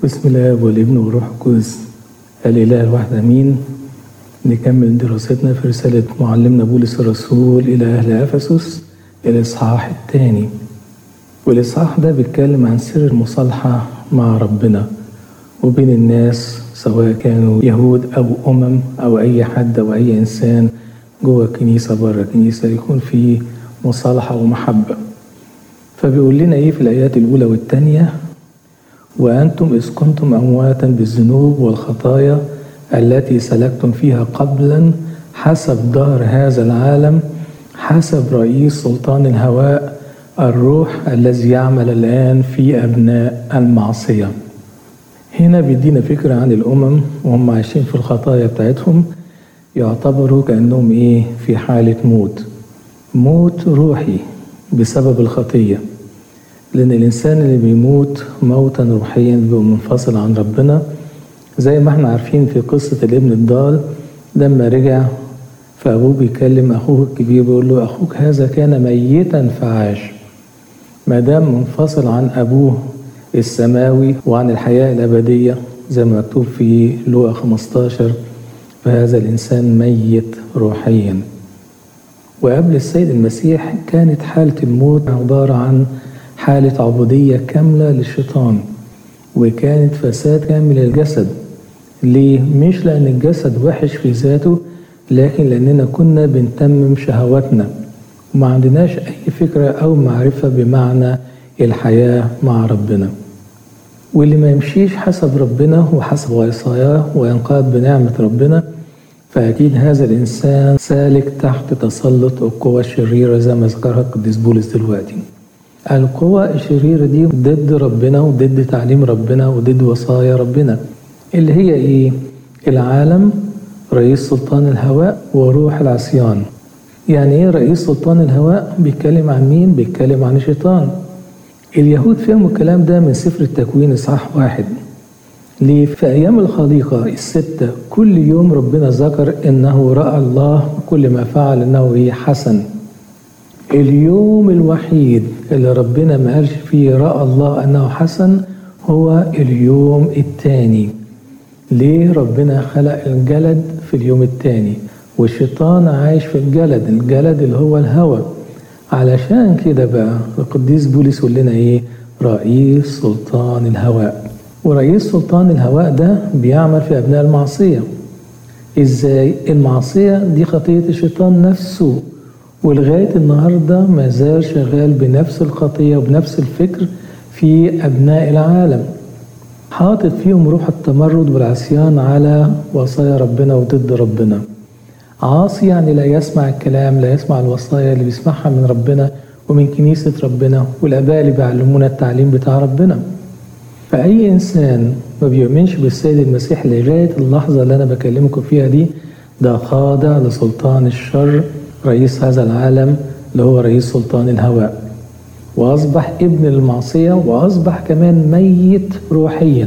بسم الله والابن والروح القدس الإله الواحد أمين نكمل دراستنا في رسالة معلمنا بولس الرسول إلى أهل أفسس الإصحاح الثاني والإصحاح ده بيتكلم عن سر المصالحة مع ربنا وبين الناس سواء كانوا يهود أو أمم أو أي حد أو أي إنسان جوه الكنيسة بره الكنيسة يكون في مصالحة ومحبة فبيقول لنا إيه في الآيات الأولى والثانية وأنتم إذ كنتم أمواتا بالذنوب والخطايا التي سلكتم فيها قبلا حسب دار هذا العالم حسب رئيس سلطان الهواء الروح الذي يعمل الآن في أبناء المعصية هنا بيدينا فكرة عن الأمم وهم عايشين في الخطايا بتاعتهم يعتبروا كأنهم إيه في حالة موت موت روحي بسبب الخطية لأن الإنسان اللي بيموت موتا روحيا بيبقى منفصل عن ربنا زي ما احنا عارفين في قصة الابن الضال لما رجع فأبوه بيكلم أخوه الكبير بيقول له أخوك هذا كان ميتا فعاش ما دام منفصل عن أبوه السماوي وعن الحياة الأبدية زي ما مكتوب في لوقا 15 فهذا الإنسان ميت روحيا وقبل السيد المسيح كانت حالة الموت عبارة عن حالة عبودية كاملة للشيطان وكانت فساد كامل للجسد ليه؟ مش لأن الجسد وحش في ذاته لكن لأننا كنا بنتمم شهواتنا وما عندناش أي فكرة أو معرفة بمعنى الحياة مع ربنا واللي ما يمشيش حسب ربنا وحسب وصاياه وينقاد بنعمة ربنا فأكيد هذا الإنسان سالك تحت تسلط القوى الشريرة زي ما ذكرها القديس بولس دلوقتي القوى الشريرة دي ضد ربنا وضد تعليم ربنا وضد وصايا ربنا اللي هي إيه؟ العالم رئيس سلطان الهواء وروح العصيان يعني إيه رئيس سلطان الهواء؟ بيتكلم عن مين؟ بيتكلم عن الشيطان اليهود فهموا الكلام ده من سفر التكوين إصحاح واحد ليه؟ في أيام الخليقة الستة كل يوم ربنا ذكر إنه رأى الله كل ما فعل إنه إيه حسن اليوم الوحيد اللي ربنا ما قالش فيه رأى الله أنه حسن هو اليوم الثاني ليه ربنا خلق الجلد في اليوم الثاني والشيطان عايش في الجلد الجلد اللي هو الهوى علشان كده بقى القديس بولس يقول لنا ايه رئيس سلطان الهواء ورئيس سلطان الهواء ده بيعمل في ابناء المعصيه ازاي المعصيه دي خطيه الشيطان نفسه ولغايه النهارده ما زال شغال بنفس الخطيه وبنفس الفكر في ابناء العالم حاطط فيهم روح التمرد والعصيان على وصايا ربنا وضد ربنا عاصي يعني لا يسمع الكلام لا يسمع الوصايا اللي بيسمعها من ربنا ومن كنيسة ربنا والآباء اللي بيعلمونا التعليم بتاع ربنا فأي إنسان ما بيؤمنش بالسيد المسيح لغاية اللحظة اللي أنا بكلمكم فيها دي ده خاضع لسلطان الشر رئيس هذا العالم اللي هو رئيس سلطان الهواء وأصبح ابن المعصية وأصبح كمان ميت روحيا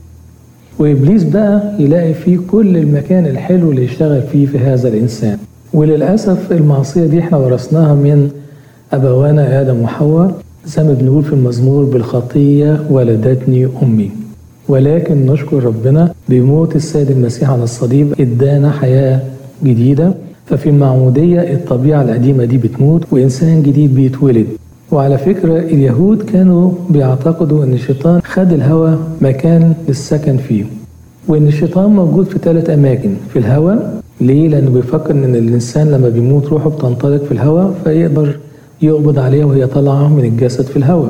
وإبليس بقى يلاقي فيه كل المكان الحلو اللي يشتغل فيه في هذا الإنسان وللأسف المعصية دي احنا ورثناها من أبوانا آدم وحواء زي ما بنقول في المزمور بالخطية ولدتني أمي ولكن نشكر ربنا بموت السيد المسيح على الصليب ادانا حياة جديدة ففي المعمودية الطبيعة القديمة دي بتموت وإنسان جديد بيتولد وعلى فكرة اليهود كانوا بيعتقدوا ان الشيطان خد الهوى مكان للسكن فيه وان الشيطان موجود في ثلاث اماكن في الهوى ليه لانه بيفكر ان الانسان لما بيموت روحه بتنطلق في الهوى فيقدر يقبض عليها وهي طالعه من الجسد في الهوى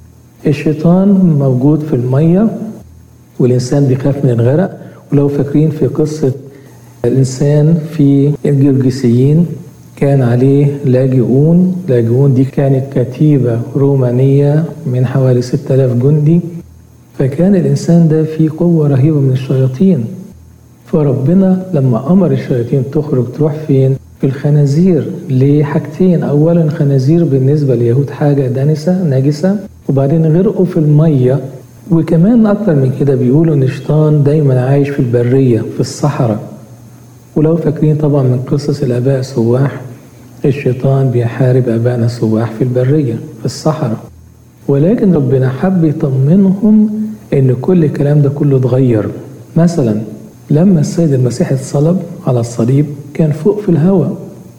الشيطان موجود في الميه والانسان بيخاف من الغرق ولو فاكرين في قصه الانسان في الجرجسيين كان عليه لاجئون لاجئون دي كانت كتيبة رومانية من حوالي 6000 جندي فكان الإنسان ده فيه قوة رهيبة من الشياطين فربنا لما أمر الشياطين تخرج تروح فين في الخنازير ليه حاجتين أولا خنازير بالنسبة لليهود حاجة دنسة نجسة وبعدين غرقوا في المية وكمان أكتر من كده بيقولوا إن الشيطان دايما عايش في البرية في الصحراء ولو فاكرين طبعا من قصص الآباء السواح الشيطان بيحارب أبائنا السواح في البرية في الصحراء ولكن ربنا حب يطمنهم ان كل الكلام ده كله اتغير مثلا لما السيد المسيح اتصلب على الصليب كان فوق في الهواء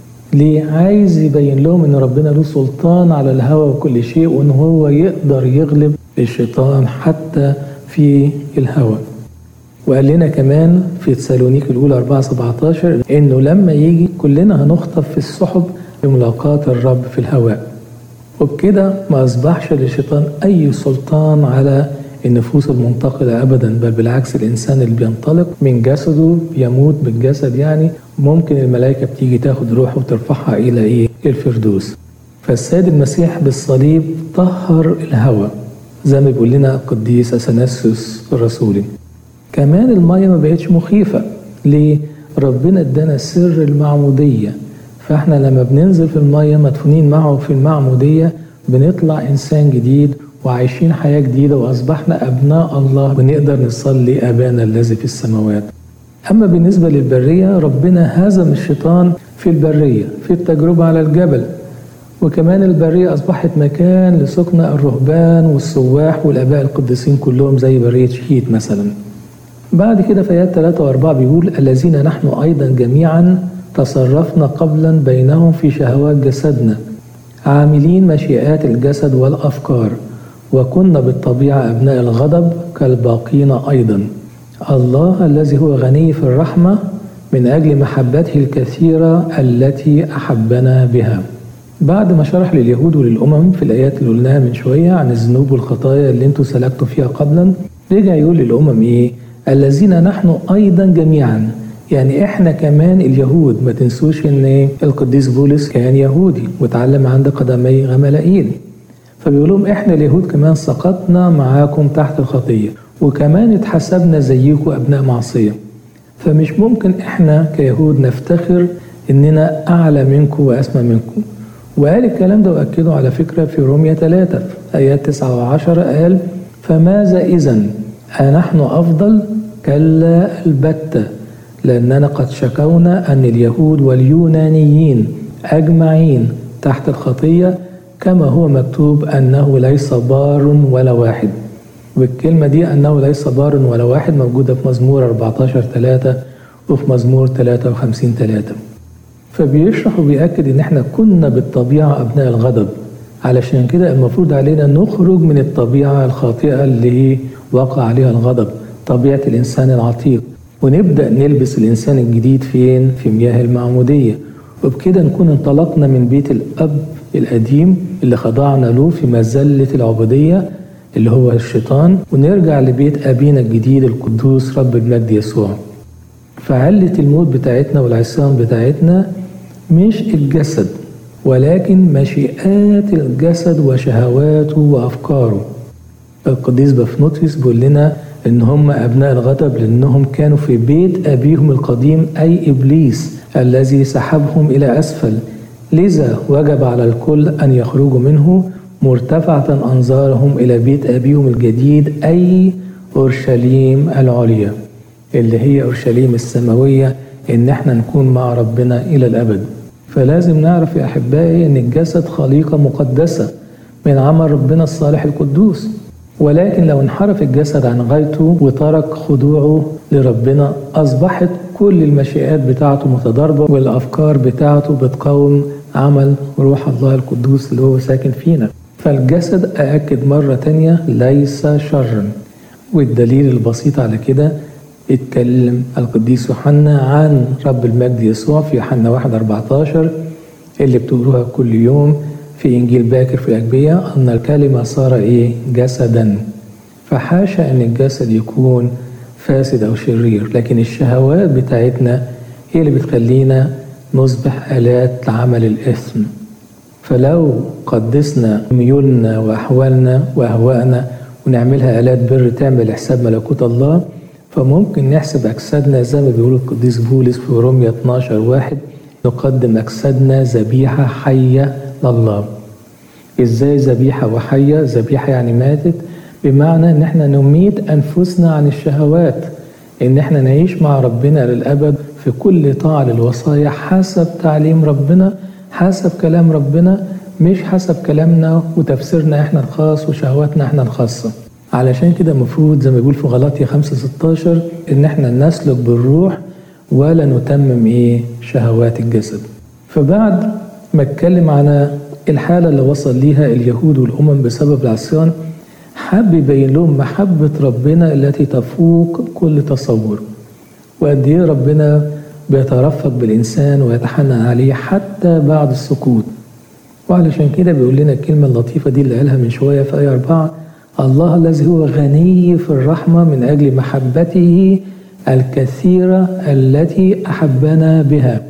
ليه عايز يبين لهم ان ربنا له سلطان على الهوى وكل شيء وان هو يقدر يغلب الشيطان حتى في الهوى وقال لنا كمان في تسالونيك الاولى 4 17 انه لما يجي كلنا هنخطف في السحب لملاقاة الرب في الهواء وبكده ما اصبحش للشيطان اي سلطان على النفوس المنتقلة أبدا بل بالعكس الإنسان اللي بينطلق من جسده بيموت بالجسد يعني ممكن الملائكة بتيجي تاخد روحه وترفعها إلى إيه؟ الفردوس فالسيد المسيح بالصليب طهر الهوى زي ما بيقول لنا القديس أثناسيوس الرسولي كمان المية ما بقتش مخيفة ليه؟ ربنا ادانا سر المعمودية فاحنا لما بننزل في المية مدفونين معه في المعمودية بنطلع إنسان جديد وعايشين حياة جديدة وأصبحنا أبناء الله ونقدر نصلي أبانا الذي في السماوات أما بالنسبة للبرية ربنا هزم الشيطان في البرية في التجربة على الجبل وكمان البرية أصبحت مكان لسكن الرهبان والسواح والآباء القديسين كلهم زي برية شهيد مثلا بعد كده في آيات 3 و4 بيقول الذين نحن أيضا جميعا تصرفنا قبلا بينهم في شهوات جسدنا عاملين مشيئات الجسد والأفكار وكنا بالطبيعة أبناء الغضب كالباقين أيضا الله الذي هو غني في الرحمة من أجل محبته الكثيرة التي أحبنا بها بعد ما شرح لليهود وللأمم في الآيات اللي قلناها من شوية عن الذنوب والخطايا اللي انتوا سلكتوا فيها قبلا رجع يقول للأمم إيه الذين نحن أيضا جميعا يعني احنا كمان اليهود ما تنسوش ان القديس بولس كان يهودي وتعلم عند قدمي غملائيل فبيقول لهم احنا اليهود كمان سقطنا معاكم تحت الخطيه وكمان اتحسبنا زيكم ابناء معصيه فمش ممكن احنا كيهود نفتخر اننا اعلى منكم واسمى منكم وقال الكلام ده واكده على فكره في روميا 3 في ايات 9 و10 قال فماذا اذا أنحن افضل كلا البته لاننا قد شكونا ان اليهود واليونانيين اجمعين تحت الخطيه كما هو مكتوب أنه ليس بار ولا واحد والكلمة دي أنه ليس بار ولا واحد موجودة في مزمور 14 3 وفي مزمور 53 3 فبيشرح وبيأكد إن إحنا كنا بالطبيعة أبناء الغضب علشان كده المفروض علينا نخرج من الطبيعة الخاطئة اللي وقع عليها الغضب طبيعة الإنسان العتيق ونبدأ نلبس الإنسان الجديد فين؟ في مياه المعمودية وبكده نكون انطلقنا من بيت الأب القديم اللي خضعنا له في مذلة العبودية اللي هو الشيطان ونرجع لبيت أبينا الجديد القدوس رب المجد يسوع فعلة الموت بتاعتنا والعصيان بتاعتنا مش الجسد ولكن مشيئات الجسد وشهواته وأفكاره القديس بفنوتيوس بيقول لنا إن هم أبناء الغضب لأنهم كانوا في بيت أبيهم القديم أي إبليس الذي سحبهم إلى أسفل لذا وجب على الكل أن يخرجوا منه مرتفعة أنظارهم إلى بيت أبيهم الجديد أي أورشليم العليا اللي هي أورشليم السماوية إن احنا نكون مع ربنا إلى الأبد فلازم نعرف يا أحبائي إن الجسد خليقة مقدسة من عمل ربنا الصالح القدوس ولكن لو انحرف الجسد عن غايته وترك خضوعه لربنا أصبحت كل المشيئات بتاعته متضاربة والأفكار بتاعته بتقاوم عمل روح الله القدوس اللي هو ساكن فينا فالجسد أأكد مرة تانية ليس شرا والدليل البسيط على كده اتكلم القديس يوحنا عن رب المجد يسوع في يوحنا 1 14 اللي بتقروها كل يوم في إنجيل باكر في الأجبية أن الكلمة صار إيه جسدا فحاشا أن الجسد يكون فاسد أو شرير لكن الشهوات بتاعتنا هي اللي بتخلينا نصبح آلات لعمل الإثم فلو قدسنا ميولنا وأحوالنا وأهوائنا ونعملها آلات بر تعمل حساب ملكوت الله فممكن نحسب أجسادنا زي ما بيقول القديس بولس في رومية 12 واحد نقدم أجسادنا ذبيحة حية لله إزاي ذبيحة وحية ذبيحة يعني ماتت بمعنى إن إحنا نميت أنفسنا عن الشهوات إن إحنا نعيش مع ربنا للأبد في كل طاعة للوصايا حسب تعليم ربنا حسب كلام ربنا مش حسب كلامنا وتفسيرنا إحنا الخاص وشهواتنا إحنا الخاصة علشان كده المفروض زي ما بيقول في غلاطيا 5 16 ان احنا نسلك بالروح ولا نتمم ايه شهوات الجسد فبعد ما اتكلم عن الحالة اللي وصل ليها اليهود والأمم بسبب العصيان حب يبين لهم محبة ربنا التي تفوق كل تصور وقد ايه ربنا بيترفق بالإنسان ويتحنن عليه حتى بعد السقوط وعلشان كده بيقول لنا الكلمة اللطيفة دي اللي قالها من شوية في آية أربعة الله الذي هو غني في الرحمة من أجل محبته الكثيرة التي أحبنا بها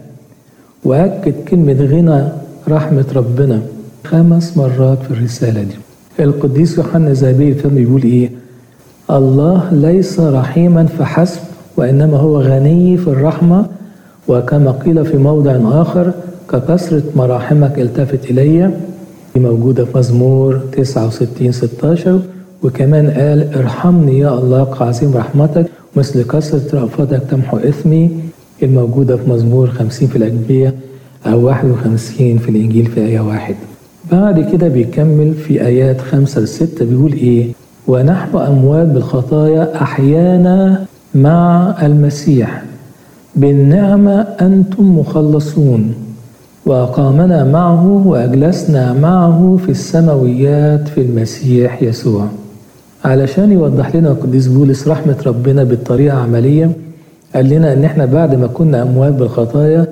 وأكد كلمة غنى رحمة ربنا خمس مرات في الرسالة دي القديس يوحنا الذهبي الفم بيقول إيه الله ليس رحيما فحسب وإنما هو غني في الرحمة وكما قيل في موضع آخر ككثرة مراحمك التفت إلي دي موجودة في مزمور 69 16 وكمان قال ارحمني يا الله كعظيم رحمتك مثل كثرة رأفتك تمحو إثمي الموجودة في مزمور 50 في الأجبية أو 51 في الإنجيل في آية واحد بعد كده بيكمل في آيات 5 ل 6 بيقول إيه ونحن أموات بالخطايا أحيانا مع المسيح بالنعمة أنتم مخلصون وأقامنا معه وأجلسنا معه في السماويات في المسيح يسوع علشان يوضح لنا القديس بولس رحمة ربنا بالطريقة عملية قال لنا إن إحنا بعد ما كنا أموات بالخطايا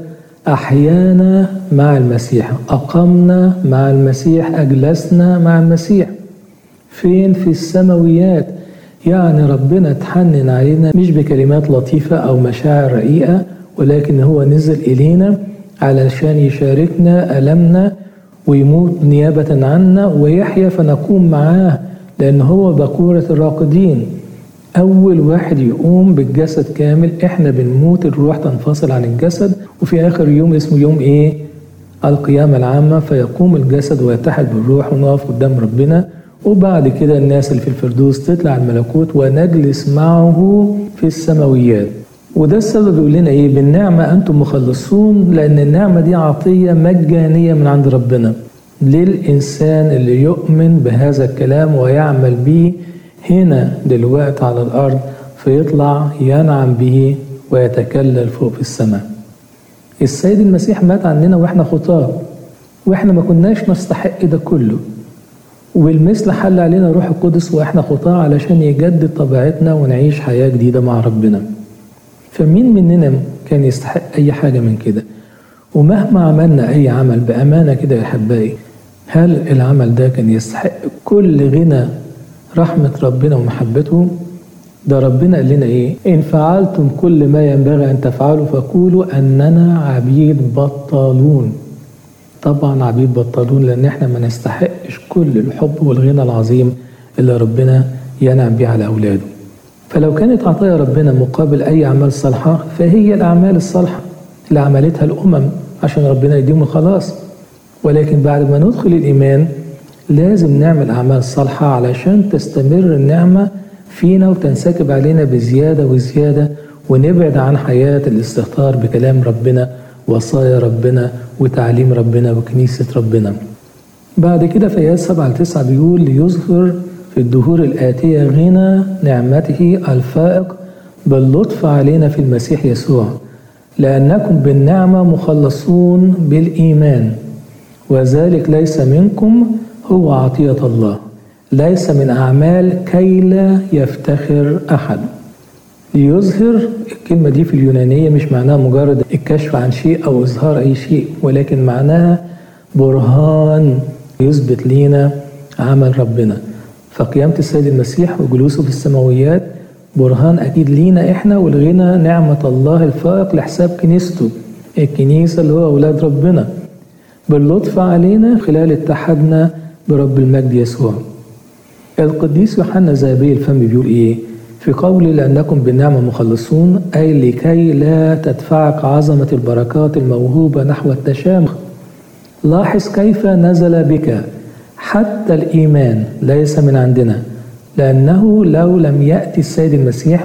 أحيانا مع المسيح أقمنا مع المسيح أجلسنا مع المسيح فين في السماويات يعني ربنا تحنن علينا مش بكلمات لطيفة أو مشاعر رقيقة ولكن هو نزل إلينا علشان يشاركنا ألمنا ويموت نيابة عنا ويحيا فنقوم معاه لأن هو بقورة الراقدين أول واحد يقوم بالجسد كامل إحنا بنموت الروح تنفصل عن الجسد وفي آخر يوم اسمه يوم إيه؟ القيامة العامة فيقوم الجسد ويتحد بالروح ونقف قدام ربنا وبعد كده الناس اللي في الفردوس تطلع الملكوت ونجلس معه في السماويات وده السبب يقول لنا ايه بالنعمة انتم مخلصون لان النعمة دي عطية مجانية من عند ربنا للإنسان اللي يؤمن بهذا الكلام ويعمل به هنا دلوقتي على الأرض فيطلع ينعم به ويتكلل فوق في السماء السيد المسيح مات عننا واحنا خطاه واحنا ما كناش نستحق ده كله والمثل حل علينا روح القدس واحنا خطاه علشان يجدد طبيعتنا ونعيش حياة جديدة مع ربنا فمين مننا كان يستحق أي حاجة من كده ومهما عملنا أي عمل بأمانة كده يا أحبائي هل العمل ده كان يستحق كل غنى رحمة ربنا ومحبته ده ربنا قال لنا إيه إن فعلتم كل ما ينبغي أن تفعلوا فقولوا أننا عبيد بطالون طبعا عبيد بطالون لأن إحنا ما نستحقش كل الحب والغنى العظيم اللي ربنا ينعم بيه على أولاده فلو كانت عطايا ربنا مقابل أي أعمال صالحة فهي الأعمال الصالحة اللي عملتها الأمم عشان ربنا يديهم الخلاص ولكن بعد ما ندخل الإيمان لازم نعمل أعمال صالحة علشان تستمر النعمة فينا وتنسكب علينا بزيادة وزيادة ونبعد عن حياة الاستهتار بكلام ربنا وصايا ربنا وتعليم ربنا وكنيسة ربنا بعد كده في آيات 7 ل 9 بيقول ليظهر في الدهور الآتية غنى نعمته الفائق باللطف علينا في المسيح يسوع لأنكم بالنعمة مخلصون بالإيمان وذلك ليس منكم هو عطية الله ليس من أعمال كي لا يفتخر أحد ليظهر الكلمة دي في اليونانية مش معناها مجرد الكشف عن شيء أو إظهار أي شيء ولكن معناها برهان يثبت لينا عمل ربنا فقيامة السيد المسيح وجلوسه في السماويات برهان أكيد لينا إحنا والغنى نعمة الله الفائق لحساب كنيسته الكنيسة اللي هو أولاد ربنا باللطف علينا خلال اتحادنا برب المجد يسوع القديس يوحنا ذهبي الفم بيقول إيه في قول لأنكم بالنعمة مخلصون أي لكي لا تدفعك عظمة البركات الموهوبة نحو التشامخ لاحظ كيف نزل بك حتى الإيمان ليس من عندنا لأنه لو لم يأتي السيد المسيح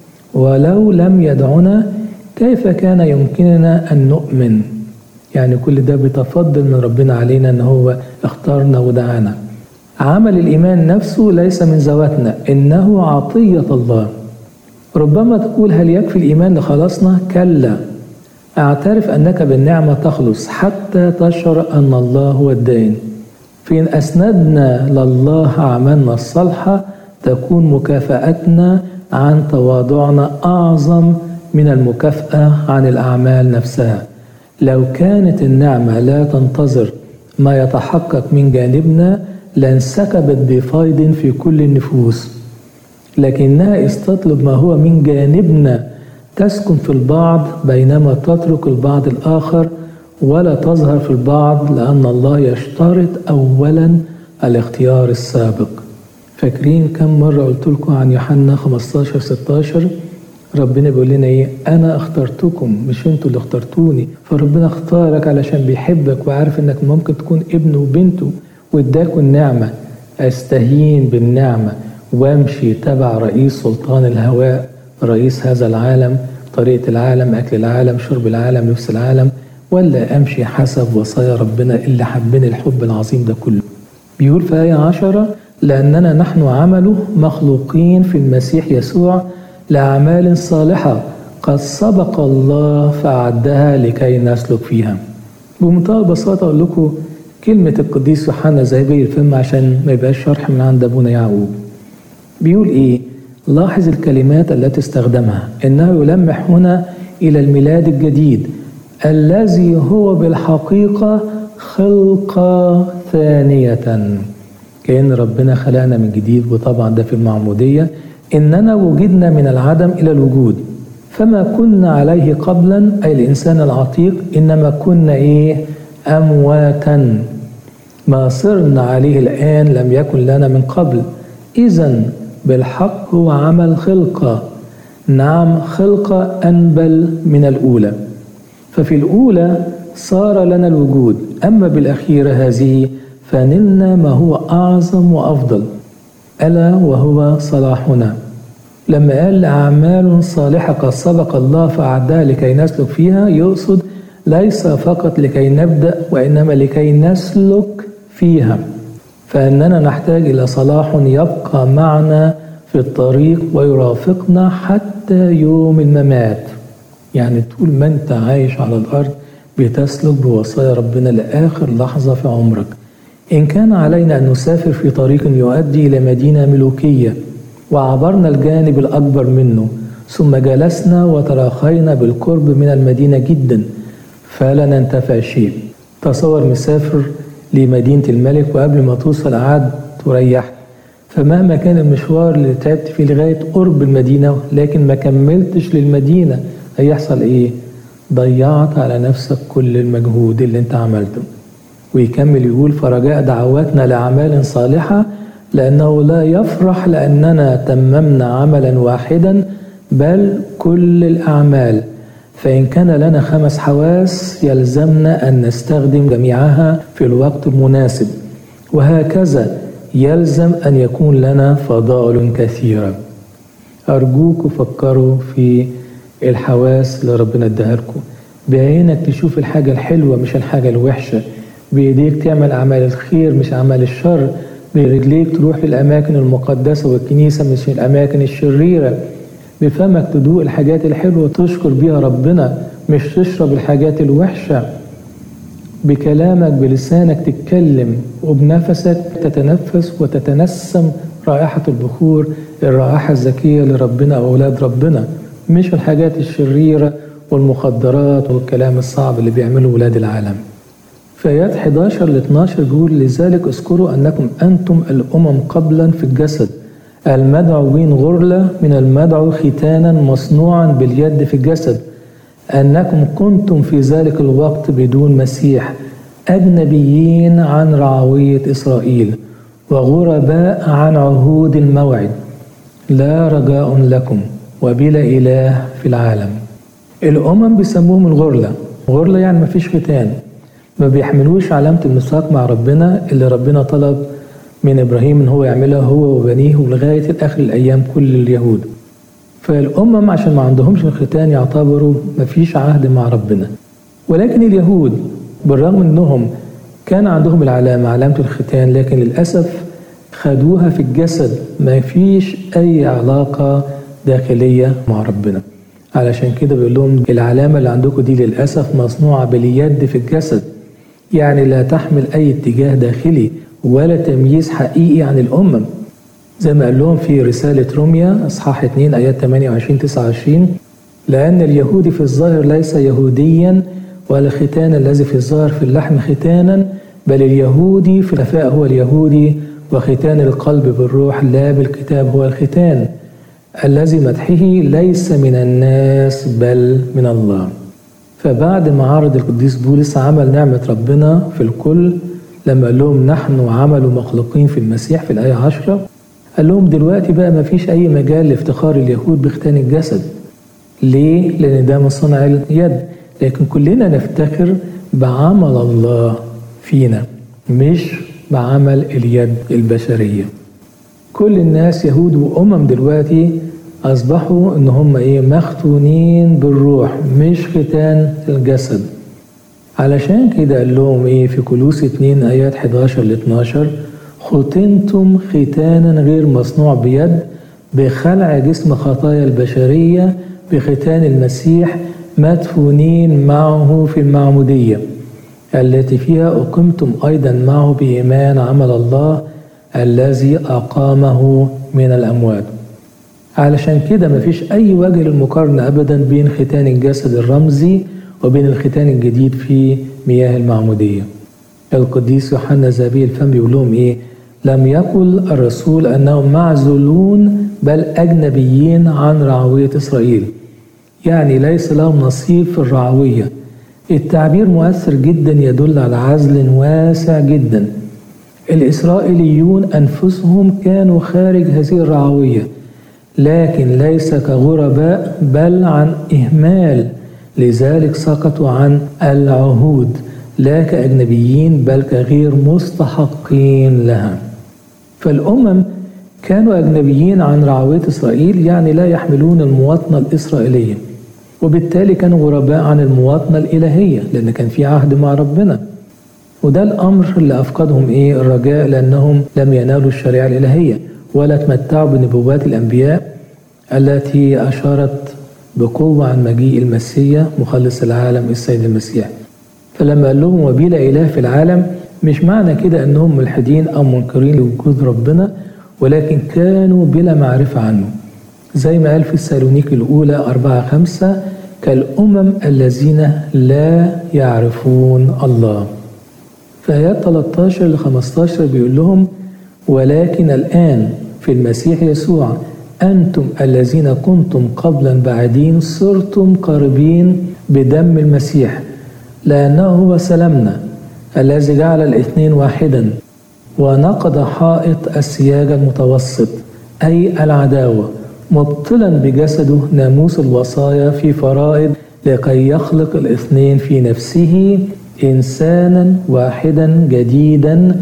ولو لم يدعنا كيف كان يمكننا أن نؤمن يعني كل ده بتفضل من ربنا علينا أن هو اختارنا ودعانا عمل الإيمان نفسه ليس من ذواتنا إنه عطية الله ربما تقول هل يكفي الإيمان لخلاصنا؟ كلا اعترف أنك بالنعمة تخلص حتى تشعر أن الله هو الدين فإن أسندنا لله أعمالنا الصالحة تكون مكافأتنا عن تواضعنا أعظم من المكافأة عن الأعمال نفسها لو كانت النعمة لا تنتظر ما يتحقق من جانبنا لانسكبت بفيض في كل النفوس لكنها استطلب ما هو من جانبنا تسكن في البعض بينما تترك البعض الآخر ولا تظهر في البعض لأن الله يشترط أولا الاختيار السابق فاكرين كم مرة قلت لكم عن يوحنا 15 16 ربنا بيقول لنا ايه انا اخترتكم مش انتوا اللي اخترتوني فربنا اختارك علشان بيحبك وعارف انك ممكن تكون ابنه وبنته واداكوا النعمه استهين بالنعمه وامشي تبع رئيس سلطان الهواء رئيس هذا العالم طريقه العالم اكل العالم شرب العالم لبس العالم ولا امشي حسب وصايا ربنا اللي حبني الحب العظيم ده كله بيقول في آية عشرة لأننا نحن عمله مخلوقين في المسيح يسوع لأعمال صالحة قد سبق الله فأعدها لكي نسلك فيها بمنتهى البساطة أقول لكم كلمة القديس يوحنا زي بي الفيلم عشان ما يبقاش شرح من عند أبونا يعقوب بيقول إيه لاحظ الكلمات التي استخدمها إنه يلمح هنا إلى الميلاد الجديد الذي هو بالحقيقة خلقة ثانية كأن ربنا خلقنا من جديد وطبعا ده في المعمودية إننا وجدنا من العدم إلى الوجود فما كنا عليه قبلا أي الإنسان العتيق إنما كنا إيه أمواتا ما صرنا عليه الآن لم يكن لنا من قبل إذا بالحق هو عمل خلقة نعم خلقة أنبل من الأولى ففي الأولى صار لنا الوجود أما بالأخيرة هذه فنلنا ما هو أعظم وأفضل ألا وهو صلاحنا لما قال أعمال صالحة قد سبق الله فأعدها لكي نسلك فيها يقصد ليس فقط لكي نبدأ وإنما لكي نسلك فيها فإننا نحتاج إلى صلاح يبقى معنا في الطريق ويرافقنا حتى يوم الممات يعني طول ما أنت عايش على الأرض بتسلك بوصايا ربنا لآخر لحظة في عمرك إن كان علينا أن نسافر في طريق يؤدي إلى مدينة ملوكية وعبرنا الجانب الأكبر منه ثم جلسنا وتراخينا بالقرب من المدينة جدا فلا ننتفع شيء تصور مسافر لمدينة الملك وقبل ما توصل قعد تريح فمهما كان المشوار اللي تعبت فيه لغاية قرب المدينة لكن ما كملتش للمدينة هيحصل ايه ضيعت على نفسك كل المجهود اللي انت عملته ويكمل يقول فرجاء دعواتنا لأعمال صالحة لأنه لا يفرح لأننا تممنا عملا واحدا بل كل الأعمال فإن كان لنا خمس حواس يلزمنا أن نستخدم جميعها في الوقت المناسب وهكذا يلزم أن يكون لنا فضائل كثيرة أرجوك فكروا في الحواس اللي ربنا اداها لكم بعينك تشوف الحاجة الحلوة مش الحاجة الوحشة بإيديك تعمل أعمال الخير مش أعمال الشر برجليك تروح للأماكن المقدسة والكنيسة مش الأماكن الشريرة بفمك تدوق الحاجات الحلوة تشكر بيها ربنا مش تشرب الحاجات الوحشة بكلامك بلسانك تتكلم وبنفسك تتنفس وتتنسم رائحة البخور الرائحة الزكية لربنا أو أولاد ربنا مش الحاجات الشريرة والمخدرات والكلام الصعب اللي بيعمله ولاد العالم في آيات 11 ل 12 بيقول لذلك اذكروا أنكم أنتم الأمم قبلا في الجسد المدعوين غرلة من المدعو ختانا مصنوعا باليد في الجسد أنكم كنتم في ذلك الوقت بدون مسيح أجنبيين عن رعوية إسرائيل وغرباء عن عهود الموعد لا رجاء لكم وبلا إله في العالم الأمم بيسموهم الغرلة غرلة يعني ما فيش ختان ما بيحملوش علامة الميثاق مع ربنا اللي ربنا طلب من إبراهيم إن هو يعملها هو وبنيه ولغاية آخر الأيام كل اليهود فالأمم عشان ما عندهمش الختان يعتبروا ما فيش عهد مع ربنا ولكن اليهود بالرغم إنهم كان عندهم العلامة علامة الختان لكن للأسف خدوها في الجسد ما فيش أي علاقة داخلية مع ربنا علشان كده بيقول لهم العلامة اللي عندكم دي للأسف مصنوعة باليد في الجسد يعني لا تحمل أي اتجاه داخلي ولا تمييز حقيقي عن الأمم زي ما قال لهم في رسالة روميا أصحاح 2 آيات 28 29 لأن اليهودي في الظاهر ليس يهوديا ولا الختان الذي في الظاهر في اللحم ختانا بل اليهودي في الخفاء هو اليهودي وختان القلب بالروح لا بالكتاب هو الختان الذي مدحه ليس من الناس بل من الله فبعد ما عرض القديس بولس عمل نعمة ربنا في الكل لما قال لهم نحن عمل مخلوقين في المسيح في الآية 10 قال لهم دلوقتي بقى ما فيش أي مجال لافتخار اليهود بختان الجسد ليه؟ لأن ده من صنع اليد لكن كلنا نفتخر بعمل الله فينا مش بعمل اليد البشرية كل الناس يهود وأمم دلوقتي أصبحوا إن هم إيه مختونين بالروح مش ختان الجسد علشان كده قال لهم إيه في كلوس 2 آيات 11 ل 12 ختنتم ختانا غير مصنوع بيد بخلع جسم خطايا البشرية بختان المسيح مدفونين معه في المعمودية التي فيها أقمتم أيضا معه بإيمان عمل الله الذي أقامه من الأموات علشان كده مفيش أي وجه للمقارنة أبدا بين ختان الجسد الرمزي وبين الختان الجديد في مياه المعمودية القديس يوحنا زابي الفم بيقول لهم إيه لم يقل الرسول أنهم معزولون بل أجنبيين عن رعوية إسرائيل يعني ليس لهم نصيب في الرعوية التعبير مؤثر جدا يدل على عزل واسع جدا الإسرائيليون أنفسهم كانوا خارج هذه الرعوية لكن ليس كغرباء بل عن إهمال لذلك سقطوا عن العهود لا كأجنبيين بل كغير مستحقين لها فالأمم كانوا أجنبيين عن رعوية إسرائيل يعني لا يحملون المواطنة الإسرائيلية وبالتالي كانوا غرباء عن المواطنة الإلهية لأن كان في عهد مع ربنا وده الأمر اللي أفقدهم إيه الرجاء لأنهم لم ينالوا الشريعة الإلهية ولا تمتعوا بنبوات الأنبياء التي أشارت بقوة عن مجيء المسيح مخلص العالم السيد المسيح فلما قال لهم وبلا إله في العالم مش معنى كده أنهم ملحدين أو منكرين لوجود ربنا ولكن كانوا بلا معرفة عنه زي ما قال في السالونيك الأولى أربعة خمسة كالأمم الذين لا يعرفون الله في آيات 13 ل 15 بيقول لهم ولكن الآن في المسيح يسوع أنتم الذين كنتم قبلا بعدين صرتم قريبين بدم المسيح لأنه هو سلامنا الذي جعل الاثنين واحدا ونقض حائط السياج المتوسط أي العداوة مبطلا بجسده ناموس الوصايا في فرائض لكي يخلق الاثنين في نفسه إنسانا واحدا جديدا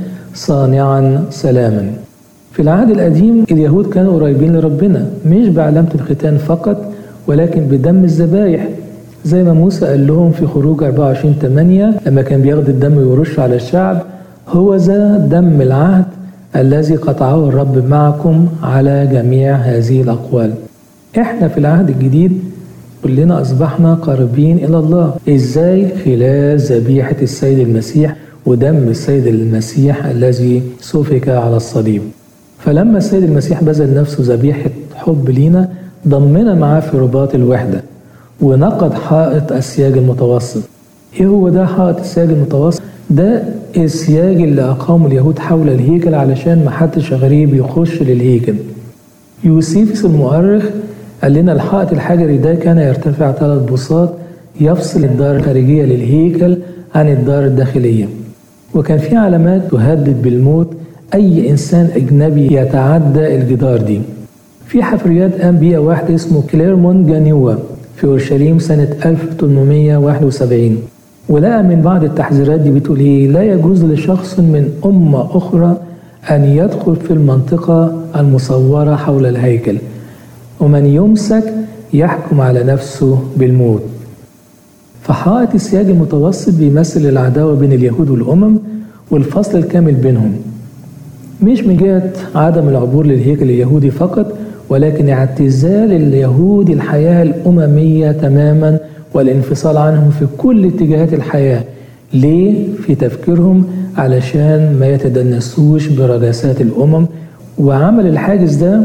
صانعا سلاما في العهد القديم اليهود كانوا قريبين لربنا مش بعلامة الختان فقط ولكن بدم الذبايح زي ما موسى قال لهم في خروج 24 8 لما كان بياخد الدم ويرش على الشعب هو ذا دم العهد الذي قطعه الرب معكم على جميع هذه الأقوال احنا في العهد الجديد كلنا أصبحنا قريبين إلى الله إزاي خلال ذبيحة السيد المسيح ودم السيد المسيح الذي سفك على الصليب فلما السيد المسيح بذل نفسه ذبيحة حب لينا ضمنا معاه في رباط الوحدة ونقض حائط السياج المتوسط ايه هو ده حائط السياج المتوسط ده السياج اللي أقامه اليهود حول الهيكل علشان محدش غريب يخش للهيكل يوسيفس المؤرخ قال لنا الحائط الحجري ده كان يرتفع ثلاث بساط يفصل الدار الخارجية للهيكل عن الدار الداخلية وكان في علامات تهدد بالموت أي إنسان أجنبي يتعدى الجدار دي في حفريات قام بيها واحد اسمه كليرمون جانيوا في أورشليم سنة 1871 ولقى من بعض التحذيرات دي بتقول ايه لا يجوز لشخص من أمة أخرى أن يدخل في المنطقة المصورة حول الهيكل ومن يمسك يحكم على نفسه بالموت فحائط السياج المتوسط بيمثل العداوة بين اليهود والأمم والفصل الكامل بينهم مش من جهة عدم العبور للهيكل اليهودي فقط ولكن اعتزال اليهود الحياة الأممية تماما والانفصال عنهم في كل اتجاهات الحياة ليه؟ في تفكيرهم علشان ما يتدنسوش برجاسات الأمم وعمل الحاجز ده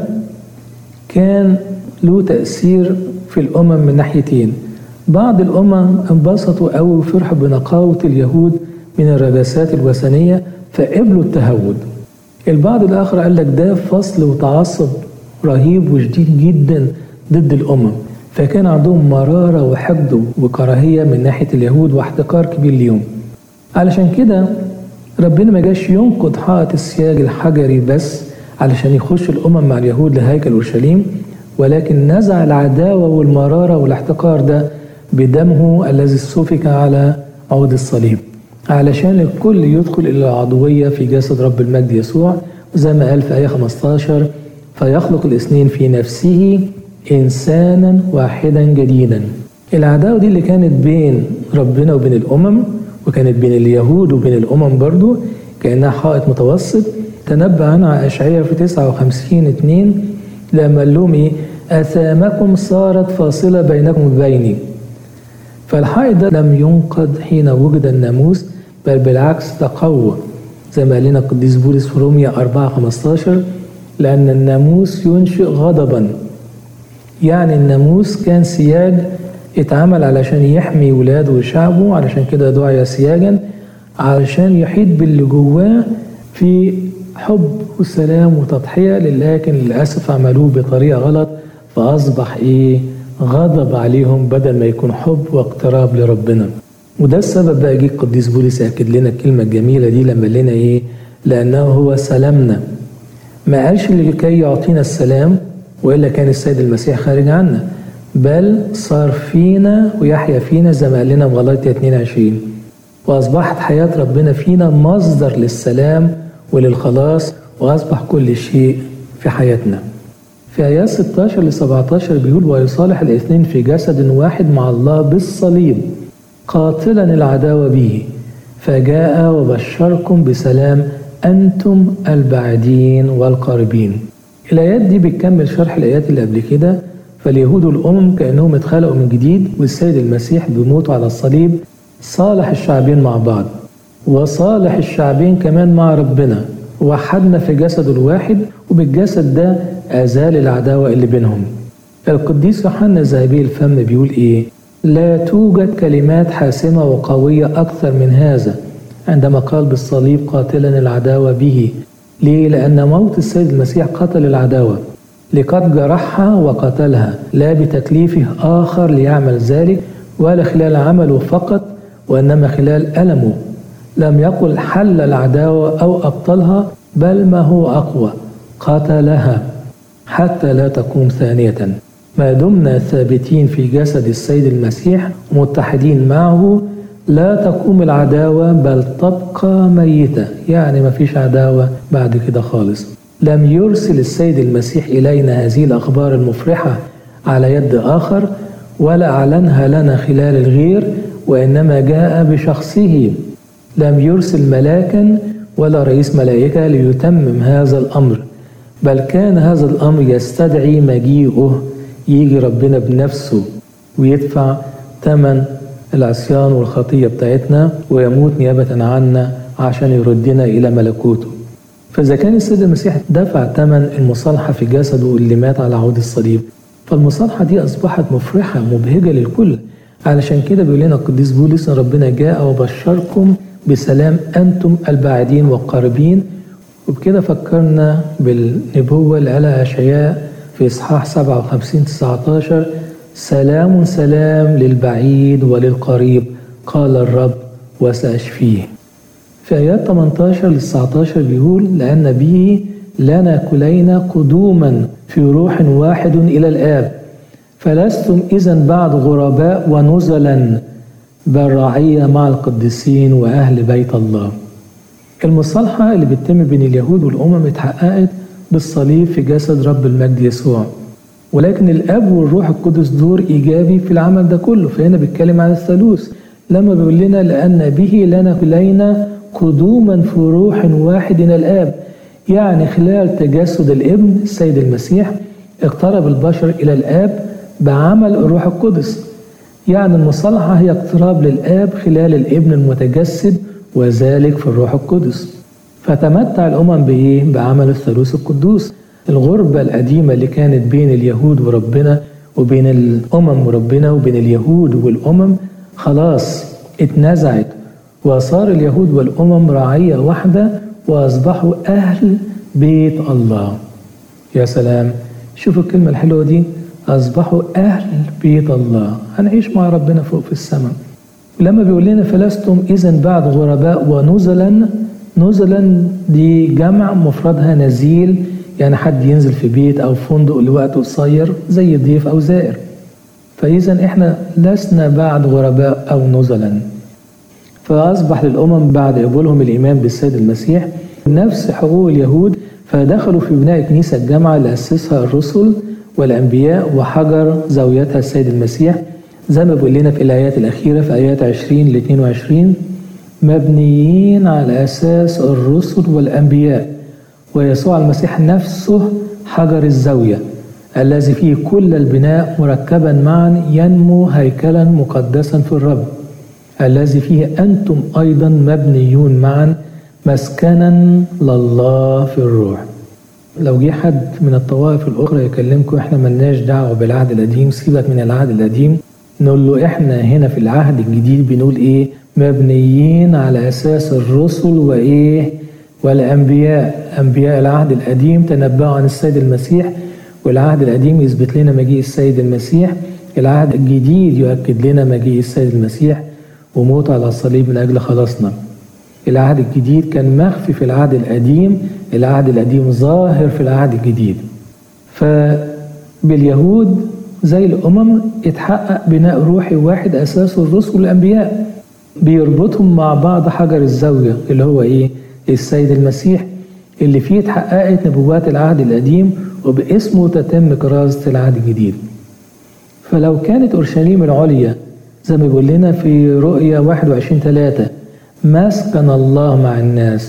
كان له تأثير في الأمم من ناحيتين بعض الأمم انبسطوا أوي وفرحوا بنقاوة اليهود من الرجاسات الوثنية فقبلوا التهود البعض الآخر قال لك ده فصل وتعصب رهيب وشديد جدا ضد الأمم فكان عندهم مرارة وحقد وكراهية من ناحية اليهود واحتقار كبير ليهم علشان كده ربنا ما جاش ينقض حائط السياج الحجري بس علشان يخش الأمم مع اليهود لهيكل أورشليم ولكن نزع العداوة والمرارة والاحتقار ده بدمه الذي سفك على عود الصليب علشان الكل يدخل إلى العضوية في جسد رب المجد يسوع زي ما قال في آية 15 فيخلق الاثنين في نفسه إنسانا واحدا جديدا العداوة دي اللي كانت بين ربنا وبين الأمم وكانت بين اليهود وبين الأمم برضو كأنها حائط متوسط تنبأ عنها أشعياء في 59 2 لما قال لهم إيه أثامكم صارت فاصلة بينكم وبيني فالحائط ده لم ينقض حين وجد الناموس بل بالعكس تقوى زي ما قال لنا القديس بولس في روميا 4 15 لأن الناموس ينشئ غضبا يعني الناموس كان سياج اتعمل علشان يحمي ولاده وشعبه علشان كده دعي سياجا علشان يحيط باللي جواه في حب وسلام وتضحية لكن للأسف عملوه بطريقة غلط فأصبح إيه غضب عليهم بدل ما يكون حب واقتراب لربنا وده السبب بقى جه القديس بولس يأكد لنا الكلمة الجميلة دي لما قال لنا إيه لأنه هو سلامنا ما قالش لكي يعطينا السلام وإلا كان السيد المسيح خارج عنا بل صار فينا ويحيا فينا زي ما قال لنا في غلاطيا 22 وأصبحت حياة ربنا فينا مصدر للسلام وللخلاص وأصبح كل شيء في حياتنا في آيات 16 ل 17 بيقول ويصالح الاثنين في جسد واحد مع الله بالصليب قاتلا العداوة به فجاء وبشركم بسلام أنتم البعيدين والقريبين الآيات دي بتكمل شرح الآيات اللي قبل كده فاليهود والأمم كأنهم اتخلقوا من جديد والسيد المسيح بموته على الصليب صالح الشعبين مع بعض وصالح الشعبين كمان مع ربنا وحدنا في جسد الواحد وبالجسد ده أزال العداوة اللي بينهم القديس يوحنا ذهبي الفم بيقول إيه لا توجد كلمات حاسمة وقوية أكثر من هذا عندما قال بالصليب قاتلا العداوة به ليه؟ لأن موت السيد المسيح قتل العداوة لقد جرحها وقتلها لا بتكليفه آخر ليعمل ذلك ولا خلال عمله فقط وإنما خلال ألمه لم يقل حل العداوة أو أبطلها بل ما هو أقوى قتلها حتى لا تقوم ثانية ما دمنا ثابتين في جسد السيد المسيح متحدين معه لا تقوم العداوة بل تبقى ميتة يعني ما فيش عداوة بعد كده خالص لم يرسل السيد المسيح إلينا هذه الأخبار المفرحة على يد آخر ولا أعلنها لنا خلال الغير وإنما جاء بشخصه لم يرسل ملاكا ولا رئيس ملائكة ليتمم هذا الأمر بل كان هذا الأمر يستدعي مجيئه يجي ربنا بنفسه ويدفع ثمن العصيان والخطية بتاعتنا ويموت نيابة عنا عشان يردنا إلى ملكوته فإذا كان السيد المسيح دفع ثمن المصالحة في جسده اللي مات على عود الصليب فالمصالحة دي أصبحت مفرحة مبهجة للكل علشان كده بيقول لنا القديس بولس ان ربنا جاء وبشركم بسلام انتم البعيدين والقريبين وبكده فكرنا بالنبوة اللي قالها أشعياء في إصحاح 57 19 سلام سلام للبعيد وللقريب قال الرب وسأشفيه في آيات 18 ل 19 بيقول لأن به لنا كلينا قدوما في روح واحد إلى الآب فلستم إذا بعد غرباء ونزلا بل رعية مع القديسين وأهل بيت الله المصالحة اللي بتتم بين اليهود والأمم اتحققت بالصليب في جسد رب المجد يسوع ولكن الاب والروح القدس دور ايجابي في العمل ده كله فهنا بيتكلم عن الثالوث لما بيقول لنا لان به لنا كلينا قدوما في روح واحد الى الاب يعني خلال تجسد الابن السيد المسيح اقترب البشر إلى الآب بعمل الروح القدس يعني المصالحة هي اقتراب للآب خلال الابن المتجسد وذلك في الروح القدس فتمتع الأمم بإيه؟ بعمل الثالوث القدوس الغربة القديمة اللي كانت بين اليهود وربنا وبين الأمم وربنا وبين اليهود والأمم خلاص اتنزعت وصار اليهود والأمم رعية واحدة وأصبحوا أهل بيت الله يا سلام شوفوا الكلمة الحلوة دي أصبحوا أهل بيت الله هنعيش مع ربنا فوق في السماء لما بيقول لنا فلستم إذا بعد غرباء ونزلا نزلا دي جمع مفردها نزيل يعني حد ينزل في بيت أو فندق لوقت قصير زي ضيف أو زائر فإذا إحنا لسنا بعد غرباء أو نزلا فأصبح للأمم بعد قبولهم الإيمان بالسيد المسيح نفس حقوق اليهود فدخلوا في بناء كنيسة الجامعة اللي أسسها الرسل والأنبياء وحجر زاويتها السيد المسيح زي ما بيقول لنا في الآيات الأخيرة في آيات 20 ل 22 مبنيين على أساس الرسل والأنبياء ويسوع المسيح نفسه حجر الزاوية الذي فيه كل البناء مركبا معا ينمو هيكلا مقدسا في الرب الذي فيه أنتم أيضا مبنيون معا مسكنا لله في الروح لو جه حد من الطوائف الأخرى يكلمكم احنا ملناش دعوة بالعهد القديم سيبك من العهد القديم نقول له احنا هنا في العهد الجديد بنقول ايه مبنيين على أساس الرسل وإيه والأنبياء أنبياء العهد القديم تنبأوا عن السيد المسيح والعهد القديم يثبت لنا مجيء السيد المسيح العهد الجديد يؤكد لنا مجيء السيد المسيح وموت على الصليب من أجل خلاصنا العهد الجديد كان مخفي في العهد القديم العهد القديم ظاهر في العهد الجديد فباليهود زي الأمم اتحقق بناء روحي واحد أساسه الرسل والأنبياء بيربطهم مع بعض حجر الزاوية اللي هو إيه السيد المسيح اللي فيه اتحققت نبوات العهد القديم وباسمه تتم كرازة العهد الجديد فلو كانت أورشليم العليا زي ما بيقول لنا في رؤيا 21 3 مسكن الله مع الناس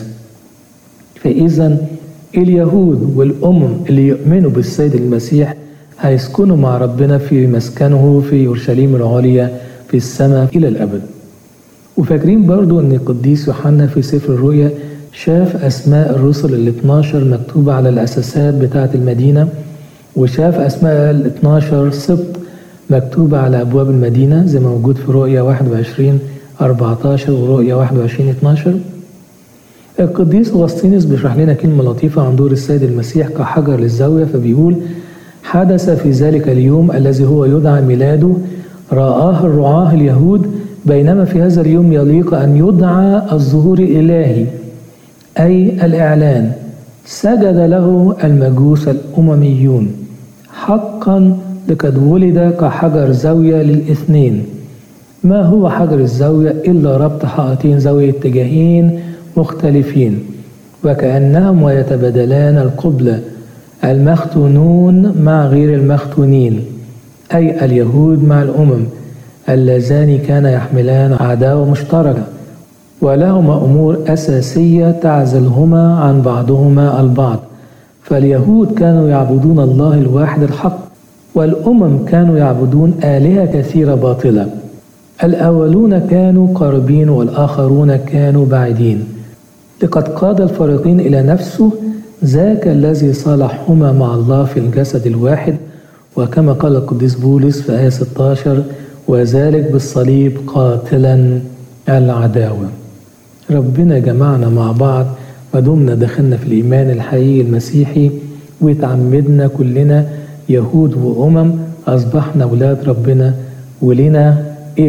فإذا اليهود والأمم اللي يؤمنوا بالسيد المسيح هيسكنوا مع ربنا في مسكنه في أورشليم العليا في السماء إلى الأبد وفاكرين برضو أن القديس يوحنا في سفر الرؤيا شاف أسماء الرسل ال 12 مكتوبة على الأساسات بتاعة المدينة وشاف أسماء ال 12 سبط مكتوبة على أبواب المدينة زي ما موجود في رؤيا 21 14 ورؤيا 21 12 القديس أغسطينوس بيشرح لنا كلمة لطيفة عن دور السيد المسيح كحجر للزاوية فبيقول حدث في ذلك اليوم الذي هو يدعى ميلاده رآه الرعاة اليهود بينما في هذا اليوم يليق أن يدعى الظهور الإلهي أي الإعلان سجد له المجوس الأمميون حقا لقد ولد كحجر زاوية للاثنين ما هو حجر الزاوية إلا ربط حائطين ذوي اتجاهين مختلفين وكأنهم ويتبادلان القبلة المختونون مع غير المختونين أي اليهود مع الأمم اللذان كان يحملان عداوة مشتركة ولهما أمور أساسية تعزلهما عن بعضهما البعض فاليهود كانوا يعبدون الله الواحد الحق والأمم كانوا يعبدون آلهة كثيرة باطلة الأولون كانوا قريبين والآخرون كانوا بعيدين لقد قاد الفريقين إلى نفسه ذاك الذي صالحهما مع الله في الجسد الواحد وكما قال القديس بولس في آية 16 وذلك بالصليب قاتلا العداوة ربنا جمعنا مع بعض ودمنا دخلنا في الإيمان الحقيقي المسيحي وتعمدنا كلنا يهود وأمم أصبحنا أولاد ربنا ولنا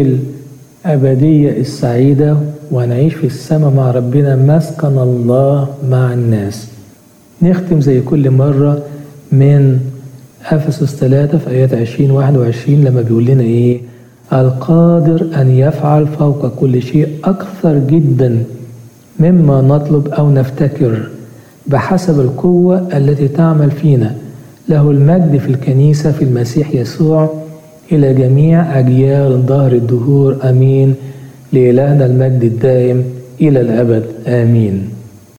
الأبدية السعيدة ونعيش في السماء مع ربنا مسكن الله مع الناس نختم زي كل مرة من أفسس 3 في آيات 20 21 لما بيقول لنا إيه القادر أن يفعل فوق كل شيء أكثر جدا مما نطلب أو نفتكر بحسب القوة التي تعمل فينا له المجد في الكنيسة في المسيح يسوع إلى جميع أجيال ظهر الدهور أمين لإلهنا المجد الدائم إلى الأبد آمين